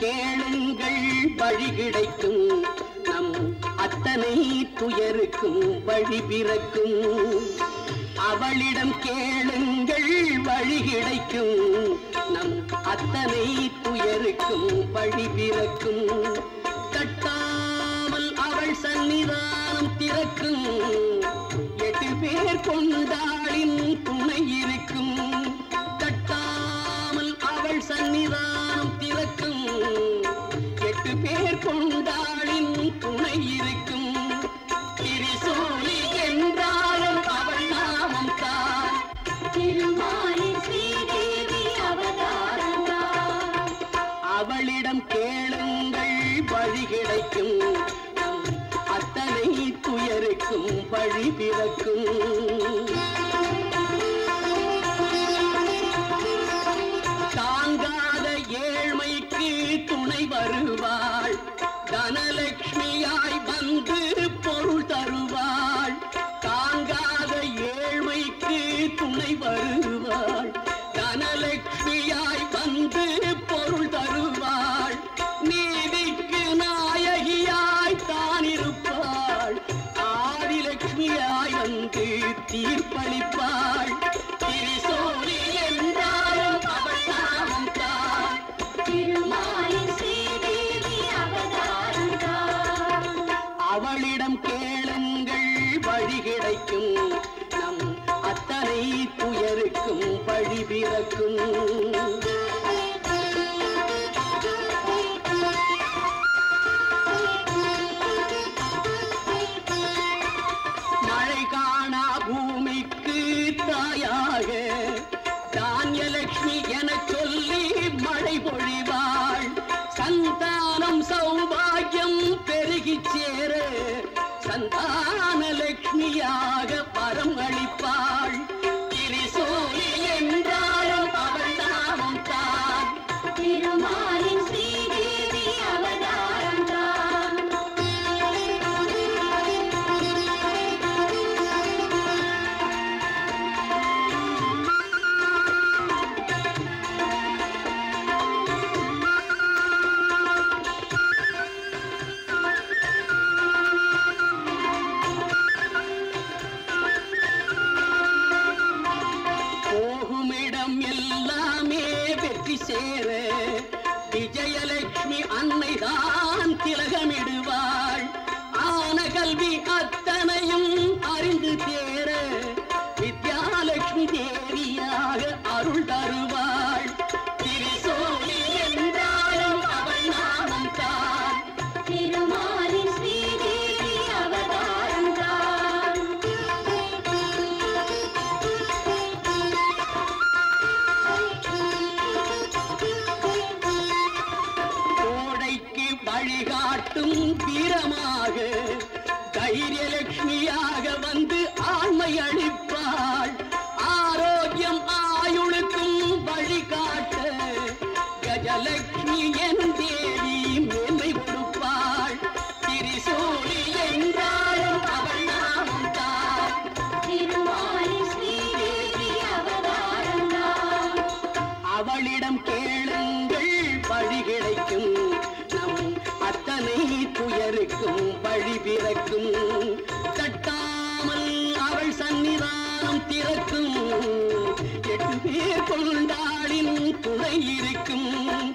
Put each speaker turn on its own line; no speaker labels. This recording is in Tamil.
கேளுங்கள் வழி கிடைக்கும் நம் அத்தனை துயருக்கும் வழி பிறக்கும் அவளிடம் கேளுங்கள் வழி கிடைக்கும் நம் அத்தனை துயருக்கும் வழி பிறக்கும் தட்டாமல் அவள் சன்னிதானம் திறக்கும் எட்டு பேர் கொண்டாளின் துணை இருக்கும் தட்டாமல் அவள் சன்னிதானம் திறக்கும் எட்டு பேர் கொண்டாளின் துணை இருக்கும் திரிசூலி என்றாலும் அவள் நாமம் தான்
திருமாலின் ஸ்ரீதேவி அவதாரம்தான்
அவளிடம் கேளுங்கள் வழி கிடைக்கும் நம் அத்தனை துயருக்கும் வழி பிறக்கும் தாங்காத ஏழ்மைக்கு துணை வருவாள் தனலட்சுமியாய் வந்து பொருள் தருவாள் தாங்காத ஏழ்மைக்கு துணை வருவாள் தனலட்சுமியாய் வந்து பொருள் தருவாள் நீதிக்கு நாயகியாய் தான் இருப்பாள் ஆதிலட்சுமியாய் வந்து தீர்ப்பளிப்பாள் திரிசோலி என்றாலும் அவள் நாமம் தான்
திருமாலின் ஸ்ரீதேவி அவதாரம்தான்
அவளிடம் கேளுங்கள் வழி கிடைக்கும் நம் அத்தனை துயருக்கும் வழி பிறக்கும் மழை காணா பூமிக்கு தாயாக தானியலட்சுமி என சொல்லி மழை பொழிவாள் சந்தானம் சௌபாகியம் பெருகிச் சேர சந்தான லட்சுமியாக வரம் அளிப்பாள் திரிசூலி என்றாலும் அவள் நாமம் தான்
திருமாலின் ஸ்ரீதேவி அவதாரம்தான்
போகுமிடம் எல்லாமே வெற்றி சேர விஜயலட்சுமி அன்னைதான் திலகமிடுவாள் ஆன கல்வி அத்தனையும் அறிந்து தேர வித்யாலட்சுமி தேவியாக அருள் தருவாள் திரிசோலி என்றாலும் அவள் நாமம் தான்
திருமாலின் ஸ்ரீதேவி அவதாரம்தான்
கோடைக்கு வழிகாட்டும் வீரமாக தைரியலட்சுமியாக வந்து ஆண்மை அளிப்பாள் ஆரோக்கியம் ஆயுளுக்கும் வழிகாட்ட கஜலட்சுமி என் தேவி மேன்மை கொடுப்பாள் திரிசூலி என்றாலும் அவள் நாமம் தான்
திருமாலின் ஸ்ரீதேவி அவதாரம்தான்
அவளிடம் கேளுங்கள் வழி கிடைக்கும் நம் அத்தனை துயருக்கும் வழி பிறக்கும் தட்டாமல் அவள் சன்னிதானம் திறக்கும் எட்டு பேர் கொண்டாளின் துணை இருக்கும்